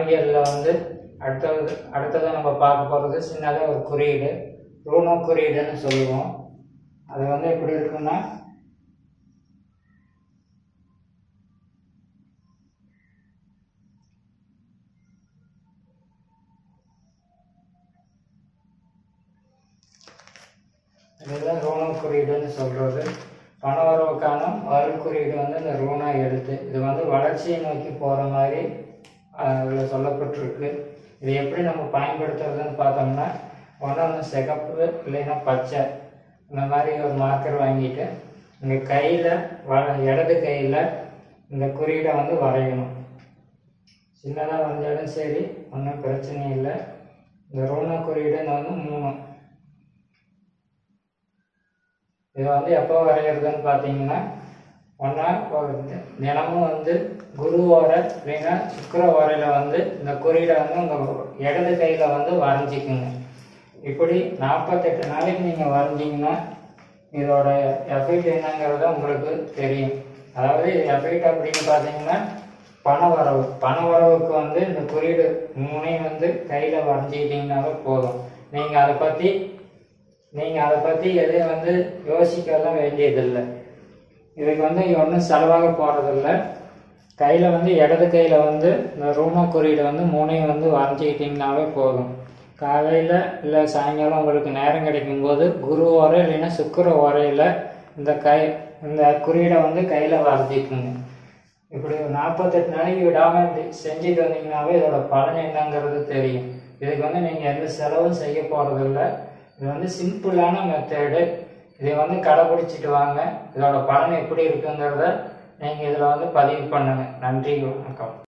கணவியலில் வந்து அடுத்தது அடுத்ததாக நம்ம பார்க்க போகிறது சின்னதாக ஒரு குறியீடு ரூனோ குறியீடுன்னு சொல்லுவோம் அது வந்து எப்படி இருக்குன்னா இதுதான் ரூணோ குறியீடுன்னு சொல்கிறது பணவரவுக்கான வரு குறியீடு வந்து இந்த ரூணா எழுத்து இது வந்து வளர்ச்சியை நோக்கி போகிற மாதிரி அதில் சொல்லப்பட்டிருக்கு இது எப்படி நம்ம பயன்படுத்துறதுன்னு பார்த்தோம்னா ஒன்று ஒன்று சிகப்பு இல்லைன்னா பச்சை இந்த மாதிரி ஒரு மார்க்கர் வாங்கிட்டு இங்கே கையில் வ இடது கையில் இந்த குறியீடை வந்து வரையணும் சின்னதாக வரைஞ்சாலும் சரி ஒன்றும் பிரச்சனை இல்லை இந்த ரூணா குறியீடுன்னு வந்து மூணு இது வந்து எப்போ வரைகிறதுன்னு பார்த்தீங்கன்னா ஒன்றா தினமும் வந்து குரு ஓரை இல்லைன்னா சுக்கர ஓரையில் வந்து இந்த குறியீடை வந்து உங்கள் இடது கையில் வந்து வரைஞ்சிக்குங்க இப்படி நாற்பத்தெட்டு நாளைக்கு நீங்கள் வரைஞ்சிங்கன்னா இதோட எஃபெக்ட் என்னங்கிறது உங்களுக்கு தெரியும் அதாவது எஃபெக்ட் அப்படின்னு பார்த்தீங்கன்னா பணவரவு பணவரவுக்கு வந்து இந்த குறியீடு மூணையும் வந்து கையில் வரைஞ்சிக்கிட்டிங்கனாவே போதும் நீங்கள் அதை பற்றி நீங்கள் அதை பற்றி எதையும் வந்து யோசிக்கலாம் வேண்டியதில்லை இதுக்கு வந்து ஒன்றும் செலவாக போகிறதில்ல கையில் வந்து இடது கையில் வந்து இந்த ரூமோ குறியீடு வந்து மூணையும் வந்து வரைஞ்சிக்கிட்டிங்கனாவே போதும் காலையில் இல்லை சாயங்காலம் உங்களுக்கு நேரம் கிடைக்கும்போது குரு ஓரை இல்லைன்னா சுக்கர ஓரையில் இந்த கை இந்த குறியீடை வந்து கையில் வரைஞ்சிக்குங்க இப்படி ஒரு நாற்பத்தெட்டு நாளைக்கு விடாமல் இப்படி செஞ்சுட்டு வந்தீங்கன்னாவே இதோட பலன் என்னங்கிறது தெரியும் இதுக்கு வந்து நீங்கள் எந்த செலவும் செய்ய போகிறதில்ல இது வந்து சிம்பிளான மெத்தேடு இதை வந்து கடைப்பிடிச்சிட்டு வாங்க இதோட பலன் எப்படி இருக்குங்கிறத நீங்கள் இதில் வந்து பதிவு பண்ணுங்க நன்றி வணக்கம்